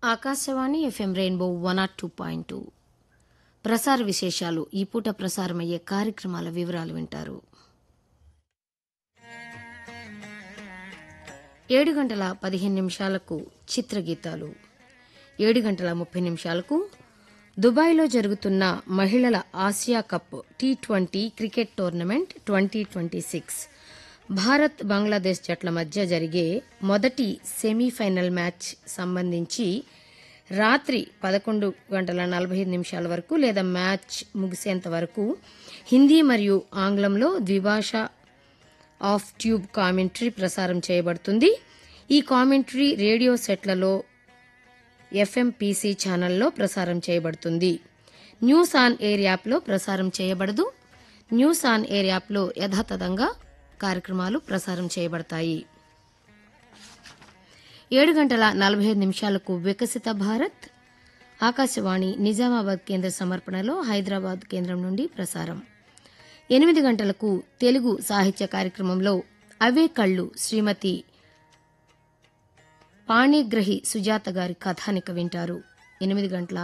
Akashvani FM rainbow one oh two point two ప్రసార విశేషాలు ఈ పూట ప్రసారమయ్యే కార్యక్రమాల వివరాలు వింటారు ఏడు గంటల పదిహేను నిమిషాలకు చిత్రగీతాలు ఏడు గంటల ముప్పై నిమిషాలకు దుబాయ్లో జరుగుతున్న మహిళల Asia cup T twenty cricket tournament twenty twenty six Bharat Bangladesh జట్ల మధ్య జరిగే మొదటి సెమీఫైనల్ మ్యాచ్ సంబంధించి రాత్రి పదకొండు గంటల నలభై ఐదు నిమిషాల వరకు లేదా మ్యాచ్ ముగిసేంత వరకు హిందీ మరియు ఆంగ్లంలో ద్విభాష ఆఫ్ ట్యూబ్ కామెంటరీ ప్రసారం చేయబడుతుంది ఈ కామెంటరీ రేడియో సెట్లలో ఎఫ్ఎంపీసీ ఛానల్లో ప్రసారం చేయబడుతుంది న్యూస్ ఆన్ ఎయిర్ యాప్లో ప్రసారం చేయబడదు న్యూస్ ఆన్ ఎయిర్ యాప్లో యథాతథంగా కార్యక్రమాలు ప్రసారం చేయబడతాయి ఏడు గంటల నలభై ఐదు నిమిషాలకు వికసిత భారత్ ఆకాశవాణి నిజామాబాద్ కేంద్ర సమర్పణలో హైదరాబాద్ కేంద్రం నుండి ప్రసారం ఎనిమిది గంటలకు తెలుగు సాహిత్య కార్యక్రమంలో అవే కళ్ళు శ్రీమతి పాణిగ్రహి సుజాత గారి కథానిక వింటారు ఎనిమిది గంటల